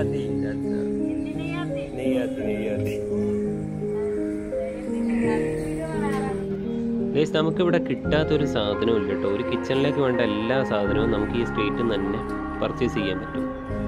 നെയ്യാത്തി നെയ്യാത്തി നെയ്യാത്തി guys നമുക്കിവിടെ കിട്ടാത്തൊരു സാധനവും ഇല്ല കേട്ടോ ഒരു കിച്ചണിലേക്ക് വേണ്ട എല്ലാ സാധനവും നമുക്ക് ഈ സ്ട്രീറ്റിൽ നിന്ന് തന്നെ പർച്ചേസ് ചെയ്യാൻ പറ്റും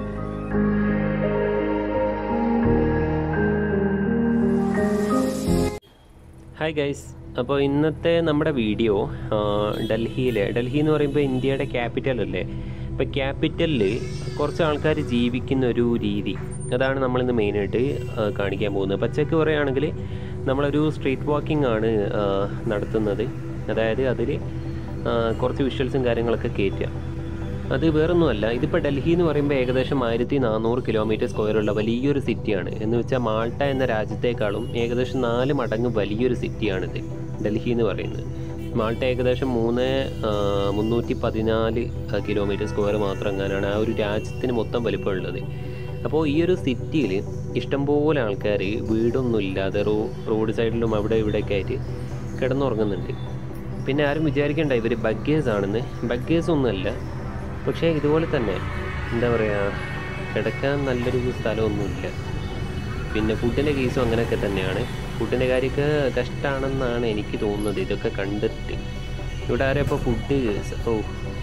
ഹായ് ഗൈസ് അപ്പോൾ ഇന്നത്തെ നമ്മുടെ വീഡിയോ ഡൽഹിയിലെ ഡൽഹി എന്ന് പറയുമ്പോൾ ഇന്ത്യയുടെ ക്യാപിറ്റൽ അല്ലേ അപ്പോൾ ക്യാപിറ്റലിൽ കുറച്ച് ആൾക്കാർ ജീവിക്കുന്ന ഒരു രീതി അതാണ് നമ്മളിന്ന് മെയിനായിട്ട് കാണിക്കാൻ പോകുന്നത് പച്ചക്ക് പറയുകയാണെങ്കിൽ നമ്മളൊരു സ്ട്രീറ്റ് വാക്കിംഗ് ആണ് ആ, നടത്തുന്നത് അതായത് അതിൽ കുറച്ച് വിഷ്വൽസും കാര്യങ്ങളൊക്കെ കയറ്റുക അത് വേറൊന്നുമല്ല ഇതിപ്പോൾ ഡൽഹി എന്ന് പറയുമ്പോൾ ഏകദേശം ആയിരത്തി നാനൂറ് കിലോമീറ്റർ സ്ക്വയറുള്ള വലിയൊരു സിറ്റിയാണ് എന്ന് വെച്ചാൽ മാൾട്ട എന്ന രാജ്യത്തേക്കാളും ഏകദേശം നാല് മടങ്ങ് വലിയൊരു സിറ്റിയാണിത് ഡൽഹി എന്ന് പറയുന്നത് മാൾട്ട ഏകദേശം മൂന്ന് ആ, മുന്നൂറ്റി പതിനാല് കിലോമീറ്റർ സ്ക്വയർ മാത്രം എങ്ങാനാണ് ആ ഒരു രാജ്യത്തിന് മൊത്തം വലിപ്പമുള്ളത് അപ്പോൾ ഈ ഒരു സിറ്റിയിൽ ഇഷ്ടംപോലെ ആൾക്കാർ വീടൊന്നും ഇല്ലാതെ റോ റോഡ് സൈഡിലും അവിടെ ഇവിടെയൊക്കെ ആയിട്ട് കിടന്നുറങ്ങുന്നുണ്ട് പിന്നെ ആരും വിചാരിക്കേണ്ട ഇവർ ബഗ്ഗേഴ്സ് ആണെന്ന് ബഗ്ഗേഴ്സ് ഒന്നുമല്ല പക്ഷേ ഇതുപോലെ തന്നെ എന്താ പറയുക കിടക്കാൻ നല്ലൊരു സ്ഥലമൊന്നുമില്ല പിന്നെ ഫുഡിൻ്റെ കേസും അങ്ങനെയൊക്കെ തന്നെയാണ് ഫുഡിൻ്റെ കാര്യമൊക്കെ കഷ്ടമാണെന്നാണ് എനിക്ക് തോന്നുന്നത് ഇതൊക്കെ കണ്ടിട്ട് ഇവിടെ ആരും ഇപ്പോൾ ഫുഡ് ഓ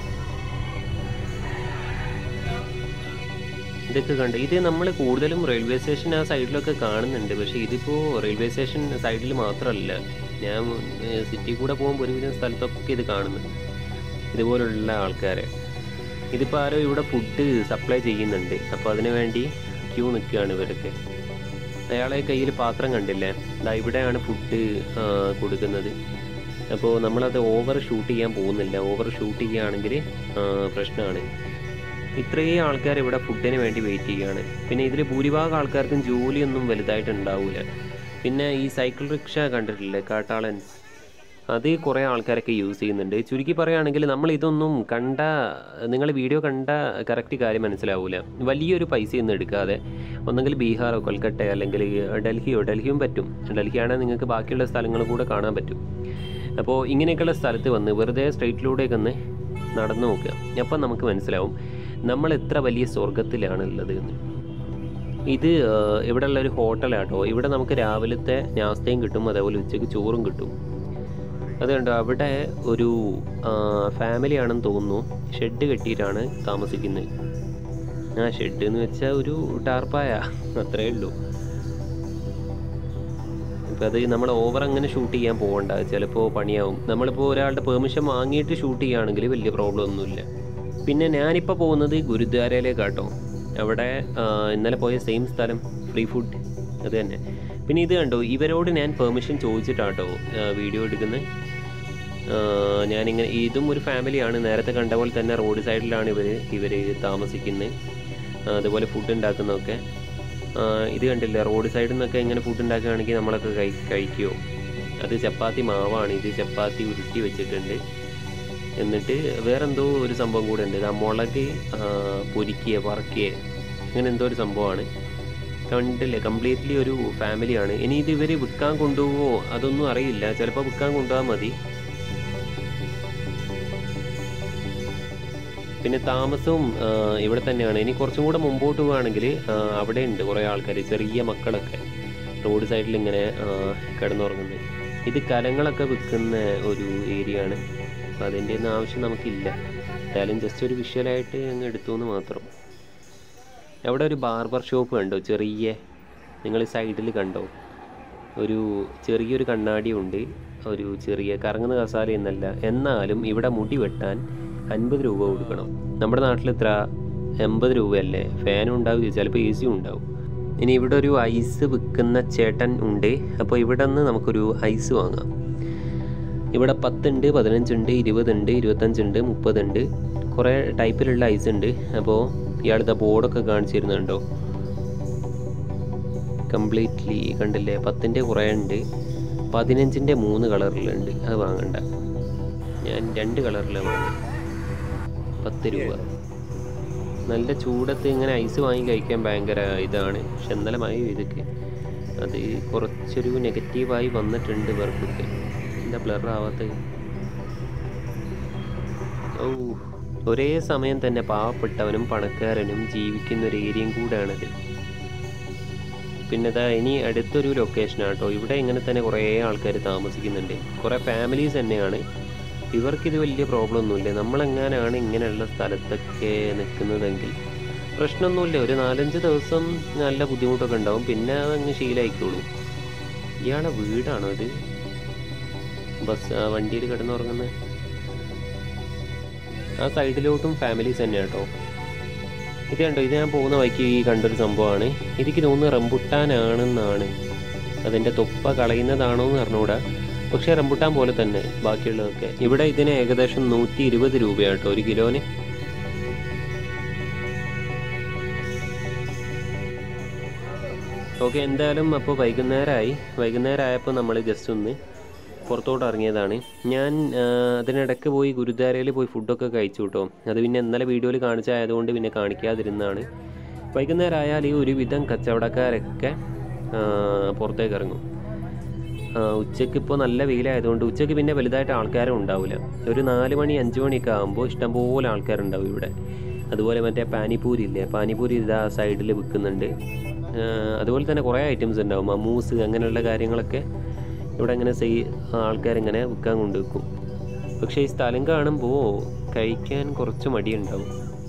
ഇതൊക്കെ കണ്ട് ഇത് നമ്മൾ കൂടുതലും റെയിൽവേ സ്റ്റേഷൻ ആ സൈഡിലൊക്കെ കാണുന്നുണ്ട് പക്ഷേ ഇതിപ്പോൾ റെയിൽവേ സ്റ്റേഷൻ സൈഡിൽ മാത്രമല്ല ഞാൻ സിറ്റി കൂടെ പോകുമ്പോൾ ഒരുവിധം സ്ഥലത്തൊക്കെ ഇത് കാണുന്നുണ്ട് ഇതുപോലുള്ള ആൾക്കാരെ ഇതിപ്പോൾ ആരോ ഇവിടെ ഫുഡ് സപ്ലൈ ചെയ്യുന്നുണ്ട് അപ്പോൾ അതിനു വേണ്ടി ക്യൂ നിൽക്കുകയാണ് ഇവരൊക്കെ അയാളെ കയ്യിൽ പാത്രം കണ്ടില്ലേ ദാ ഇവിടെയാണ് ഫുഡ് കൊടുക്കുന്നത് അപ്പോൾ നമ്മളത് ഓവർ ഷൂട്ട് ചെയ്യാൻ പോകുന്നില്ല ഓവർ ഷൂട്ട് ചെയ്യുകയാണെങ്കിൽ പ്രശ്നമാണ് ഇത്രയും ആൾക്കാർ ഇവിടെ ഫുഡിന് വേണ്ടി വെയിറ്റ് ചെയ്യുകയാണ് പിന്നെ ഇതിൽ ഭൂരിഭാഗം ആൾക്കാർക്കും ജോലിയൊന്നും വലുതായിട്ട് ഉണ്ടാവില്ല പിന്നെ ഈ സൈക്കിൾ റിക്ഷ കണ്ടിട്ടില്ലേ കാട്ടാളൻസ് അത് കുറേ ആൾക്കാരൊക്കെ യൂസ് ചെയ്യുന്നുണ്ട് ചുരുക്കി പറയുകയാണെങ്കിൽ നമ്മൾ ഇതൊന്നും കണ്ട നിങ്ങൾ വീഡിയോ കണ്ട കറക്റ്റ് കാര്യം മനസ്സിലാവില്ല വലിയൊരു പൈസയൊന്നും എടുക്കാതെ ഒന്നെങ്കിൽ ബീഹാറോ കൊൽക്കട്ട അല്ലെങ്കിൽ ഡൽഹിയോ ഡൽഹിയും പറ്റും ഡൽഹിയാണെങ്കിൽ നിങ്ങൾക്ക് ബാക്കിയുള്ള സ്ഥലങ്ങൾ കൂടെ കാണാൻ പറ്റും അപ്പോൾ ഇങ്ങനെയൊക്കെയുള്ള സ്ഥലത്ത് വന്ന് വെറുതെ സ്ട്രീറ്റിലൂടെയൊക്കെ ഒന്ന് നടന്നു നോക്കുക അപ്പം നമുക്ക് മനസ്സിലാവും നമ്മൾ എത്ര വലിയ സ്വർഗത്തിലാണ് ഉള്ളത് എന്ന് ഇത് ഇവിടെ ഉള്ള ഒരു ഹോട്ടലാട്ടോ ഇവിടെ നമുക്ക് രാവിലത്തെ നാസ്തയും കിട്ടും അതേപോലെ ഉച്ചയ്ക്ക് ചോറും കിട്ടും അത് കണ്ടോ അവിടെ ഒരു ഫാമിലി ആണെന്ന് തോന്നുന്നു ഷെഡ് കെട്ടിയിട്ടാണ് താമസിക്കുന്നത് ആ ഷെഡ് എന്ന് വെച്ചാൽ ഒരു ടാർപ്പായ അത്രേ ഉള്ളൂ ഇപ്പം അത് നമ്മൾ ഓവർ അങ്ങനെ ഷൂട്ട് ചെയ്യാൻ പോകണ്ട ചിലപ്പോൾ പണിയാവും നമ്മളിപ്പോൾ ഒരാളുടെ പെർമിഷൻ വാങ്ങിയിട്ട് ഷൂട്ട് ചെയ്യുകയാണെങ്കിൽ വലിയ പ്രോബ്ലം ഒന്നുമില്ല പിന്നെ ഞാനിപ്പോൾ പോകുന്നത് ഗുരുദ്വാരയിലേക്കാട്ടോ അവിടെ ആ, ഇന്നലെ പോയ സെയിം സ്ഥലം ഫ്രീ ഫുഡ് അത് തന്നെ പിന്നെ ഇത് കണ്ടോ ഇവരോട് ഞാൻ പെർമിഷൻ ചോദിച്ചിട്ടാട്ടോ വീഡിയോ എടുക്കുന്നത് ഞാനിങ്ങനെ ഇതും ഒരു ഫാമിലിയാണ് നേരത്തെ കണ്ട പോലെ തന്നെ റോഡ് സൈഡിലാണ് ഇവർ ഇവർ താമസിക്കുന്നത് അതുപോലെ ഫുഡ് ഉണ്ടാക്കുന്നതൊക്കെ ആ, ഇത് കണ്ടില്ല റോഡ് സൈഡിൽ നിന്നൊക്കെ ഇങ്ങനെ ഫുഡ് ഉണ്ടാക്കുകയാണെങ്കിൽ നമ്മളൊക്കെ കഴി കഴിക്കുമോ അത് ചപ്പാത്തി മാവാണ് ഇത് ചപ്പാത്തി ഉരുട്ടി വെച്ചിട്ടുണ്ട് എന്നിട്ട് വേറെന്തോ ഒരു സംഭവം കൂടെ ഉണ്ട് ആ മുളക് ആ, പൊരിക്കുക വറക്കുക അങ്ങനെ എന്തോ ഒരു സംഭവമാണ് കണ്ടില്ലേ കംപ്ലീറ്റ്ലി ഒരു ഫാമിലിയാണ് ഇനി ഇത് ഇവർ വിൽക്കാൻ കൊണ്ടുപോകുമോ അതൊന്നും അറിയില്ല ചിലപ്പോൾ വിൽക്കാൻ കൊണ്ടുപോകാൻ മതി പിന്നെ താമസവും ആ, ഇവിടെ തന്നെയാണ് ഇനി കുറച്ചും കൂടെ മുമ്പോട്ട് പോവുകയാണെങ്കിൽ അവിടെ ഉണ്ട് കുറേ ആൾക്കാർ ചെറിയ മക്കളൊക്കെ റോഡ് സൈഡിൽ ഇങ്ങനെ ആ, കിടന്നുറങ്ങുന്നത് ഇത് കലങ്ങളൊക്കെ വിൽക്കുന്ന ഒരു ഏരിയ ആണ് അപ്പോൾ അതിൻ്റെ ഒന്നും ആവശ്യം നമുക്കില്ല എന്തായാലും ജസ്റ്റ് ഒരു വിഷ്വലായിട്ട് അങ്ങ് എടുത്തു എന്ന് മാത്രം അവിടെ ഒരു ബാർബർ ഷോപ്പ് കണ്ടോ ചെറിയ നിങ്ങൾ സൈഡിൽ കണ്ടോ ഒരു ചെറിയൊരു കണ്ണാടിയുണ്ട് ഒരു ചെറിയ കറങ്ങുന്ന കസാല എന്നല്ല എന്നാലും ഇവിടെ മുടി വെട്ടാൻ അൻപത് രൂപ കൊടുക്കണം നമ്മുടെ നാട്ടിൽ ഇത്ര എൺപത് രൂപയല്ലേ ഫാനും ഉണ്ടാവും ചിലപ്പോൾ എ സിയും ഉണ്ടാവും ഇനി ഇവിടെ ഒരു ഐസ് വിൽക്കുന്ന ചേട്ടൻ ഉണ്ട് അപ്പോൾ ഇവിടെ നിന്ന് നമുക്കൊരു ഐസ് വാങ്ങാം ഇവിടെ പത്തുണ്ട് പതിനഞ്ചുണ്ട് ഇരുപതുണ്ട് ഇരുപത്തഞ്ചുണ്ട് മുപ്പതുണ്ട് കുറേ ടൈപ്പിലുള്ള ഐസ് ഉണ്ട് അപ്പോൾ ഇയാളുടെ ബോർഡൊക്കെ കാണിച്ചു തരുന്നുണ്ടോ കംപ്ലീറ്റ്ലി കണ്ടില്ലേ പത്തിൻ്റെ കുറേ ഉണ്ട് പതിനഞ്ചിൻ്റെ മൂന്ന് കളറിലുണ്ട് അത് വാങ്ങണ്ട ഞാൻ രണ്ട് കളറിലാണ് വാങ്ങി പത്ത് രൂപ നല്ല ചൂടത്ത് ഇങ്ങനെ ഐസ് വാങ്ങി കഴിക്കാൻ ഭയങ്കര ഇതാണ് പക്ഷെ ഇന്നലെ മഴ ഇതൊക്കെ അത് കുറച്ചൊരു നെഗറ്റീവായി വന്നിട്ടുണ്ട് ഇവർക്കൊക്കെ എന്താ ബ്ലർ ആവാത്തത് ഓ ഒരേ സമയം തന്നെ പാവപ്പെട്ടവനും പണക്കാരനും ജീവിക്കുന്ന ഒരു ഏരിയയും കൂടെയാണിത് പിന്നെ ഇതാ ഇനി അടുത്തൊരു ലൊക്കേഷനാണ് കേട്ടോ ഇവിടെ ഇങ്ങനെ തന്നെ കുറേ ആൾക്കാർ താമസിക്കുന്നുണ്ട് കുറേ ഫാമിലീസ് തന്നെയാണ് ഇവർക്കിത് വലിയ പ്രോബ്ലം ഒന്നുമില്ല നമ്മളെങ്ങാനാണ് ഇങ്ങനെയുള്ള സ്ഥലത്തൊക്കെ നിൽക്കുന്നതെങ്കിൽ പ്രശ്നമൊന്നുമില്ല ഒരു നാലഞ്ച് ദിവസം നല്ല ബുദ്ധിമുട്ടൊക്കെ ഉണ്ടാവും പിന്നെ അതങ്ങ് ശീലമായിക്കോളൂ ഇയാളെ വീടാണോ ഇത് ബസ് വണ്ടിയിൽ കിടന്നുറങ്ങുന്നത് ആ സൈഡിലോട്ടും ഫാമിലീസ് തന്നെയാണ് കേട്ടോ ഇത് കണ്ടോ ഇത് ഞാൻ പോകുന്ന വഴിക്ക് ഈ കണ്ടൊരു സംഭവമാണ് എനിക്ക് തോന്നുന്നു റംബുട്ടാനാണെന്നാണ് അതിൻ്റെ തൊപ്പ കളയുന്നതാണോ എന്ന് അറിഞ്ഞുകൂടാ പക്ഷേ റംബുട്ടാൻ പോലെ തന്നെ ബാക്കിയുള്ളതൊക്കെ ഇവിടെ ഇതിന് ഏകദേശം നൂറ്റി ഇരുപത് രൂപയാണ് കേട്ടോ ഒരു കിലോന് ഓക്കെ എന്തായാലും അപ്പോൾ വൈകുന്നേരമായി വൈകുന്നേരം ആയപ്പോൾ നമ്മൾ ജസ്റ്റ് ഒന്ന് പുറത്തോട്ട് ഇറങ്ങിയതാണ് ഞാൻ ആ, അതിനിടയ്ക്ക് പോയി ഗുരുദ്വാരയിൽ പോയി ഫുഡൊക്കെ കഴിച്ചു കേട്ടോ അത് പിന്നെ ഇന്നലെ വീഡിയോയിൽ കാണിച്ചായതുകൊണ്ട് പിന്നെ കാണിക്കാതിരുന്നതാണ് വൈകുന്നേരം ആയാൽ ഈ ഒരുവിധം കച്ചവടക്കാരൊക്കെ ആ, പുറത്തേക്ക് ഇറങ്ങും ഉച്ചയ്ക്ക് ഇപ്പോൾ നല്ല വെയിലായതുകൊണ്ട് ഉച്ചയ്ക്ക് പിന്നെ വലുതായിട്ട് ആൾക്കാരും ഉണ്ടാവില്ല ഒരു നാല് മണി അഞ്ച് മണിയൊക്കെ ആകുമ്പോൾ ഇഷ്ടംപോലെ ആൾക്കാരുണ്ടാവും ഇവിടെ അതുപോലെ മറ്റേ പാനിപൂരി ഇല്ലേ പാനിപൂരി ഇതാ സൈഡിൽ വിൽക്കുന്നുണ്ട് ആ, അതുപോലെ തന്നെ കുറേ ഐറ്റംസ് ഉണ്ടാവും മമ്മൂസ് അങ്ങനെയുള്ള കാര്യങ്ങളൊക്കെ ഇവിടെ ഇങ്ങനെ സെയ് ആൾക്കാരിങ്ങനെ വിൽക്കാൻ കൊണ്ട് വെക്കും പക്ഷേ ഈ സ്ഥലം കാണുമ്പോൾ കഴിക്കാൻ കുറച്ച് മടിയുണ്ടാവും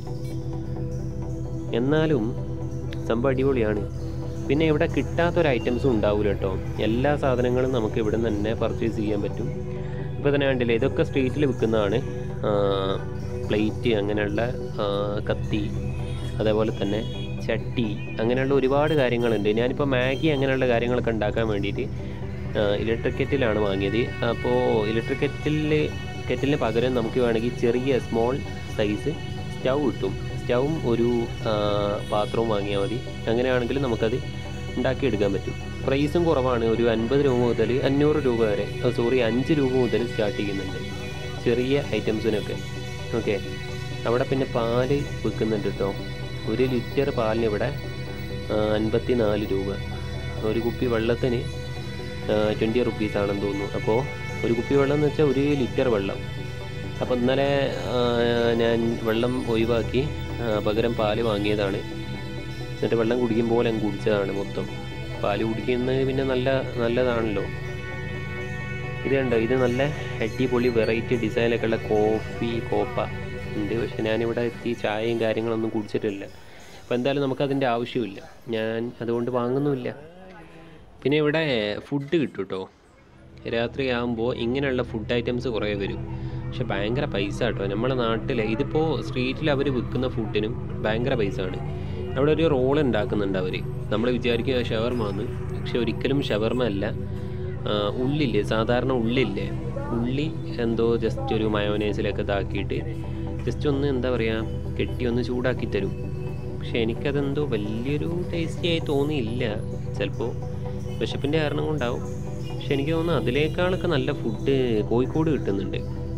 എന്നാലും സംഭവം അടിപൊളിയാണ് പിന്നെ ഇവിടെ കിട്ടാത്തൊരു ഐറ്റംസും ഉണ്ടാവില്ല കേട്ടോ എല്ലാ സാധനങ്ങളും നമുക്ക് ഇവിടെ നിന്ന് തന്നെ പർച്ചേസ് ചെയ്യാൻ പറ്റും ഇപ്പോൾ തന്നെ കണ്ടില്ലേ ഇതൊക്കെ സ്ട്രീറ്റിൽ വിൽക്കുന്നതാണ് പ്ലേറ്റ് അങ്ങനെയുള്ള ആ, കത്തി അതേപോലെ തന്നെ ചട്ടി അങ്ങനെയുള്ള ഒരുപാട് കാര്യങ്ങളുണ്ട് ഞാനിപ്പോൾ മാഗി അങ്ങനെയുള്ള കാര്യങ്ങളൊക്കെ ഉണ്ടാക്കാൻ വേണ്ടിയിട്ട് ഇലക്ട്രിക് കെറ്റിലാണ് വാങ്ങിയത് അപ്പോൾ ഇലക്ട്രിക് കെറ്റിൽ കെറ്റിലിന് പകരം നമുക്ക് വേണമെങ്കിൽ ചെറിയ സ്മോൾ സൈസ് സ്റ്റൗ കിട്ടും സ്റ്റൗവും ഒരു ആ, പാത്രവും വാങ്ങിയാൽ മതി അങ്ങനെയാണെങ്കിൽ നമുക്കത് ഉണ്ടാക്കിയെടുക്കാൻ പറ്റും പ്രൈസും കുറവാണ് ഒരു അൻപത് രൂപ മുതൽ അഞ്ഞൂറ് രൂപ വരെ സോറി അഞ്ച് രൂപ മുതൽ സ്റ്റാർട്ട് ചെയ്യുന്നുണ്ട് ചെറിയ ഐറ്റംസിനൊക്കെ ഓക്കെ അവിടെ പിന്നെ പാല് വിൽക്കുന്നുണ്ട് കേട്ടോ ഒരു ലിറ്റർ പാലിന് ഇവിടെ അൻപത്തി നാല് രൂപ ഒരു കുപ്പി വെള്ളത്തിന് ട്വൻറ്റി റുപ്പീസ് ആണെന്ന് തോന്നുന്നു അപ്പോൾ ഒരു കുപ്പി വെള്ളം എന്ന് വെച്ചാൽ ഒരു ലിറ്റർ വെള്ളം അപ്പോൾ ഇന്നലെ ആ, ഞാൻ വെള്ളം ഒഴിവാക്കി ആ, പകരം പാല് വാങ്ങിയതാണ് എന്നിട്ട് വെള്ളം കുടിക്കുമ്പോൾ ഞാൻ കുടിച്ചതാണ് മൊത്തം പാല് കുടിക്കുന്നത് പിന്നെ നല്ല നല്ലതാണല്ലോ ഇത് കണ്ടോ ഇത് നല്ല അടിപൊളി വെറൈറ്റി ഡിസൈനൊക്കെ ഉള്ള കോഫി കോപ്പ ഉണ്ട് പക്ഷെ ഞാനിവിടെ എത്തി ചായയും കാര്യങ്ങളൊന്നും കുടിച്ചിട്ടില്ല അപ്പോൾ എന്തായാലും നമുക്കതിൻ്റെ ആവശ്യമില്ല ഞാൻ അതുകൊണ്ട് വാങ്ങുന്നുമില്ല പിന്നെ ഇവിടെ ഫുഡ് കിട്ടും കേട്ടോ രാത്രി ആകുമ്പോൾ ഇങ്ങനെയുള്ള ഫുഡ് ഐറ്റംസ് കുറേ വരും പക്ഷെ ഭയങ്കര പൈസ കേട്ടോ നമ്മുടെ നാട്ടിൽ ഇതിപ്പോൾ സ്ട്രീറ്റിൽ അവർ വിൽക്കുന്ന ഫുഡിനും ഭയങ്കര പൈസ ആണ് അവിടെ ഒരു റോൾ ഉണ്ടാക്കുന്നുണ്ട് അവർ നമ്മൾ വിചാരിക്കുക ഷവർമ എന്ന് പക്ഷെ ഒരിക്കലും ഷവർമ അല്ല ആ, ഉള്ളില്ലേ സാധാരണ ഉള്ളില്ലേ ഉള്ളി എന്തോ ജസ്റ്റ് ഒരു മയോനൈസിലൊക്കെ ഇതാക്കിയിട്ട് ജസ്റ്റ് ഒന്ന് എന്താ പറയുക കെട്ടി ഒന്ന് ചൂടാക്കി തരും പക്ഷെ എനിക്കതെന്തോ വലിയൊരു ടേസ്റ്റി ആയി തോന്നിയില്ല ചിലപ്പോൾ വിശപ്പിൻ്റെ കാരണം കൊണ്ടാവും പക്ഷെ എനിക്ക് തോന്നുന്നു അതിനേക്കാളൊക്കെ നല്ല ഫുഡ് കോഴിക്കോട് കിട്ടുന്നുണ്ട്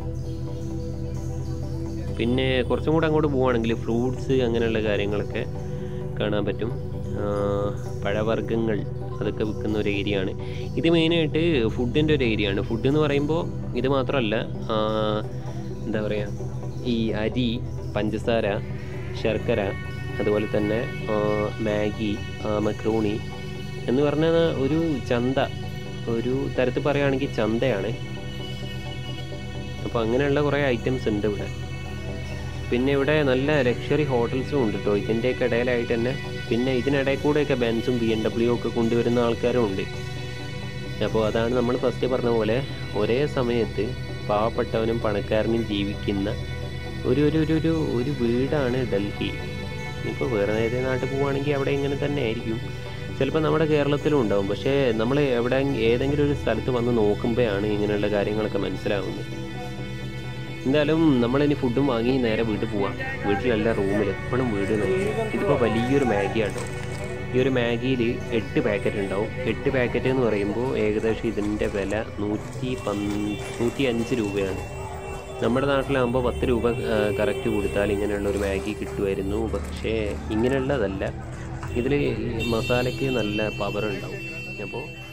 പിന്നെ കുറച്ചും കൂടെ അങ്ങോട്ട് പോവുകയാണെങ്കിൽ ഫ്രൂട്ട്സ് അങ്ങനെയുള്ള കാര്യങ്ങളൊക്കെ കാണാൻ പറ്റും ആ, പഴവർഗ്ഗങ്ങൾ അതൊക്കെ വിൽക്കുന്ന ഒരു ഏരിയ ആണ് ഇത് മെയിനായിട്ട് ഫുഡിൻ്റെ ഒരു ഏരിയ ആണ് ഫുഡ് എന്ന് പറയുമ്പോൾ ഇത് മാത്രമല്ല ആ, എന്താ പറയുക ഈ അരി പഞ്ചസാര ശർക്കര അതുപോലെ തന്നെ ആ, മാഗി ആ, മക്രോണി എന്ന് പറഞ്ഞാൽ ഒരു ചന്ത ഒരു തരത്തിൽ പറയുകയാണെങ്കിൽ ചന്തയാണ് അപ്പോൾ അങ്ങനെയുള്ള കുറേ ഐറ്റംസ് ഉണ്ട് ഇവിടെ പിന്നെ ഇവിടെ നല്ല ലക്ഷറി ഹോട്ടൽസും ഉണ്ട് കേട്ടോ ഇതിൻ്റെയൊക്കെ ഇടയിലായിട്ട് തന്നെ പിന്നെ ഇതിനിടയിൽ കൂടെയൊക്കെ ബെൻസും ബി എം ഡബ്ല്യു ഒക്കെ കൊണ്ടുവരുന്ന ആൾക്കാരും ഉണ്ട് അപ്പോൾ അതാണ് നമ്മൾ ഫസ്റ്റ് പറഞ്ഞ പോലെ ഒരേ സമയത്ത് പാവപ്പെട്ടവനും പണക്കാരനും ജീവിക്കുന്ന ഒരു ഒരു ഒരു ഒരു ഒരു വീടാണ് ഡൽഹി ഇപ്പോൾ വേറെ ഏതേ നാട്ടിൽ പോവുകയാണെങ്കിൽ അവിടെ ഇങ്ങനെ തന്നെ ആയിരിക്കും ചിലപ്പോൾ നമ്മുടെ കേരളത്തിലും ഉണ്ടാവും പക്ഷേ നമ്മൾ എവിടെ ഏതെങ്കിലും ഒരു സ്ഥലത്ത് വന്ന് നോക്കുമ്പോഴാണ് ഇങ്ങനെയുള്ള കാര്യങ്ങളൊക്കെ മനസ്സിലാവുന്നത് എന്തായാലും നമ്മളിനി ഫുഡും വാങ്ങി നേരെ വീട്ടിൽ പോവാം വീട്ടിലല്ല റൂമിൽ എപ്പോഴും വീട് നോക്കി ഇതിപ്പോൾ വലിയൊരു മാഗിയാട്ടോ ഈ ഒരു മാഗിയിൽ എട്ട് പാക്കറ്റ് ഉണ്ടാവും എട്ട് പാക്കറ്റ് എന്ന് പറയുമ്പോൾ ഏകദേശം ഇതിൻ്റെ വില നൂറ്റി പന് നൂറ്റി അഞ്ച് രൂപയാണ് നമ്മുടെ നാട്ടിലാകുമ്പോൾ പത്ത് രൂപ കറക്റ്റ് കൊടുത്താൽ ഇങ്ങനെയുള്ള ഒരു മാഗി കിട്ടുമായിരുന്നു പക്ഷേ ഇങ്ങനെയുള്ളതല്ല ഇതിൽ മസാലയ്ക്ക് നല്ല പവർ ഉണ്ടാവും അപ്പോൾ